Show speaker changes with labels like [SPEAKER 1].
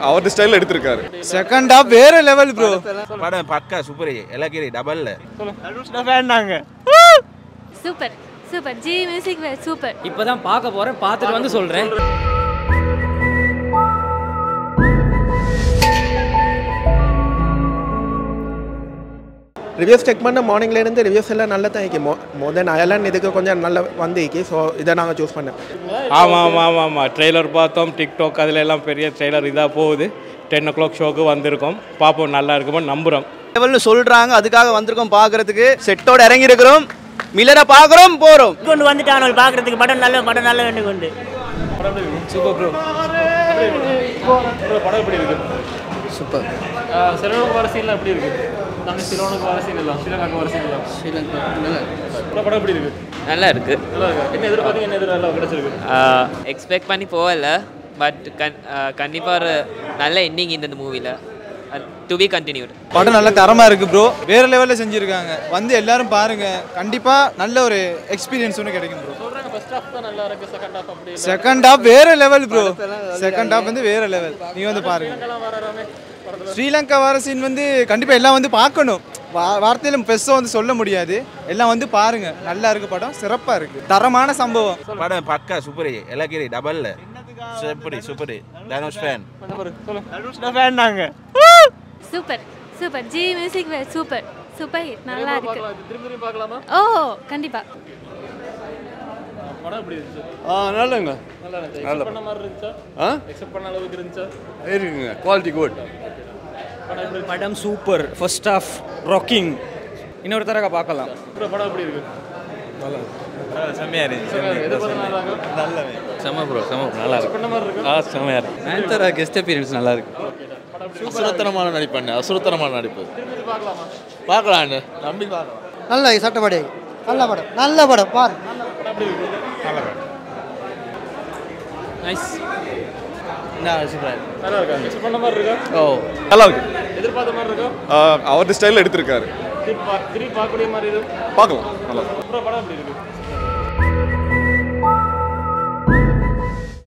[SPEAKER 1] அவர் ஸ்டைலில் எடுத்திருக்காரு
[SPEAKER 2] second half வேற லெவல் ப்ரோ
[SPEAKER 3] படம் பக்கா சூப்பர் எல்லாக்கீரி டபுள்ல
[SPEAKER 2] வேண்டாங்க
[SPEAKER 4] super super ji music super
[SPEAKER 5] இப்பதான் பார்க்க போறேன் பார்த்துட்டு வந்து சொல்றேன்
[SPEAKER 6] ரிவ்யூஸ் செக் பண்ண மார்னிங்லேருந்து ரிவ்யூஸ் எல்லாம் நல்லா தான் இருக்கு மோ மோர் தென் அயலான் இதுக்கு கொஞ்சம் நல்லா வந்து இருக்கு ஸோ இதை நாங்கள் சூஸ் பண்ணேன்
[SPEAKER 7] ஆமாம் ஆமாம் ஆமாம் ஆமாம் ட்ரெய்லர் பார்த்தோம் டிக்டாக் அதில் எல்லாம் பெரிய ட்ரெய்லர் இதாக போகுது டென் ஓ கிளாக் ஷோக்கு வந்திருக்கோம் பார்ப்போம் நல்லா இருக்குமோ நம்புகிறோம்
[SPEAKER 2] லெவல்னு சொல்றாங்க அதுக்காக வந்திருக்கோம் பார்க்கறதுக்கு செட்டோட இறங்கி இருக்கிறோம் மில்லரை பார்க்குறோம் போறோம்
[SPEAKER 5] கொண்டு வந்துட்டாங்க பார்க்கறதுக்கு படம் நல்ல படம் நல்ல வேண்டு கொண்டு
[SPEAKER 2] சூப்பர் ப்ரோ
[SPEAKER 7] படம் எப்படி இருக்கு
[SPEAKER 2] சூப்பர்
[SPEAKER 7] சிலோனுக்கு வர சீன்லாம் எப்படி இருக்கு நம்ம சிலோனுக்கு வர சீன் எல்லாம் ஸ்ரீலங்காக்கு வர சீன் எல்லாம் படம் எப்படி இருக்கு
[SPEAKER 8] நல்லா இருக்கு
[SPEAKER 7] நல்லா இருக்கு என்ன எதிர்பார்த்தீங்க என்ன எதிர்பார்க்கலாம் கிடைச்சிருக்கு
[SPEAKER 8] எக்ஸ்பெக்ட் பண்ணி போகல பட் கண் கண்டிப்பாக ஒரு நல்ல எண்டிங் இந்த மூவியில் டு பி கண்டினியூட்
[SPEAKER 2] படம் நல்ல தரமா இருக்கு ப்ரோ வேற லெவல்ல செஞ்சிருக்காங்க வந்து எல்லாரும் பாருங்க கண்டிப்பா நல்ல ஒரு எக்ஸ்பீரியன்ஸ் ஒன்று கிடைக்கும் ப்ரோ
[SPEAKER 7] சொல்கிறாங்க ஃபர்ஸ்ட் ஹாஃப் தான் நல்லா இருக்கு செகண்ட் ஹாஃப் அப்படி
[SPEAKER 2] செகண்ட் ஹாஃப் வேற லெவல் ப்ரோ செகண்ட் ஹாஃப் வந்து வேற லெவல் நீ வந்து பாருங்க
[SPEAKER 7] எல்லாம் வராமே படத்தில்
[SPEAKER 2] ஸ்ரீலங்கா வர சீன் வந்து கண்டிப்பா எல்லாம் வந்து பார்க்கணும் வா- வார்த்தையில பெருசாக வந்து சொல்ல முடியாது எல்லாம் வந்து பாருங்க நல்லா இருக்கு படம் சிறப்பா இருக்கு தரமான சம்பவம்
[SPEAKER 3] படம் பக்கா சூப்பர் எல்லாக்கீரி டபுள்ல சூப்பர் சூப்பர் தனுஷ் ஃபேன்
[SPEAKER 2] வேண்டாங்க
[SPEAKER 4] super super ji music super super hit நல்லா இருக்கு
[SPEAKER 7] திரும்பி திரும்பி பார்க்கலாமா
[SPEAKER 4] ஓ கண்டிப்பா
[SPEAKER 7] படம் எப்படி இருந்துச்சு
[SPEAKER 1] ஆ நல்லங்க
[SPEAKER 7] நல்லா இருந்துச்சு எக்ஸ்பெக்ட் பண்ண மாதிரி இருந்துச்சா
[SPEAKER 1] ஆ
[SPEAKER 7] எக்ஸ்பெக்ட் பண்ண அளவுக்கு இருந்துச்சா
[SPEAKER 1] இருக்குங்க குவாலிட்டி குட்
[SPEAKER 7] படம் எப்படி
[SPEAKER 5] படம் சூப்பர் ஃபர்ஸ்ட் ஹாஃப் ராக்கிங் இன்னொரு தடவை பார்க்கலாம்
[SPEAKER 7] இருக்கு படம் எப்படி இருக்கு
[SPEAKER 3] செம்மையா இருந்துச்சு
[SPEAKER 7] எதிர்பார்த்த நல்லா இருக்கா
[SPEAKER 8] செம ப்ரோ செம நல்லா இருக்கு
[SPEAKER 7] பண்ண மாதிரி இருக்கு
[SPEAKER 8] ஆ செம்மையா இருக்கு
[SPEAKER 5] ஆன்சரா கெஸ்ட் அப்பீரன்ஸ் நல்லா இருக்கு
[SPEAKER 1] அசுரத்தனமான நடிப்பு அசுரத்தனமான நடிப்பு
[SPEAKER 7] திரும்பி பார்க்கலாமா
[SPEAKER 1] பார்க்கலான்னு நம்பி பார்க்கலாம்
[SPEAKER 2] நல்ல சட்டப்படி நல்ல படம் நல்ல படம் பாரு
[SPEAKER 5] நைஸ்
[SPEAKER 7] நல்லா இருக்கா எக்ஸ்பெக்ட் பண்ண மாதிரி இருக்கா
[SPEAKER 1] ஓ நல்லா இருக்கு
[SPEAKER 7] எதிர்பார்த்த மாதிரி இருக்கா
[SPEAKER 1] அவர் ஸ்டைலில் எடுத்திருக்காரு
[SPEAKER 7] திருப்பி பா- திருப்பி பார்க்கக்கூடிய மாதிரி இருக்கு
[SPEAKER 1] பார்க்கலாம் நல்லா இருக்கு.
[SPEAKER 7] அப்புறம் படம் எப்படி இருக்கு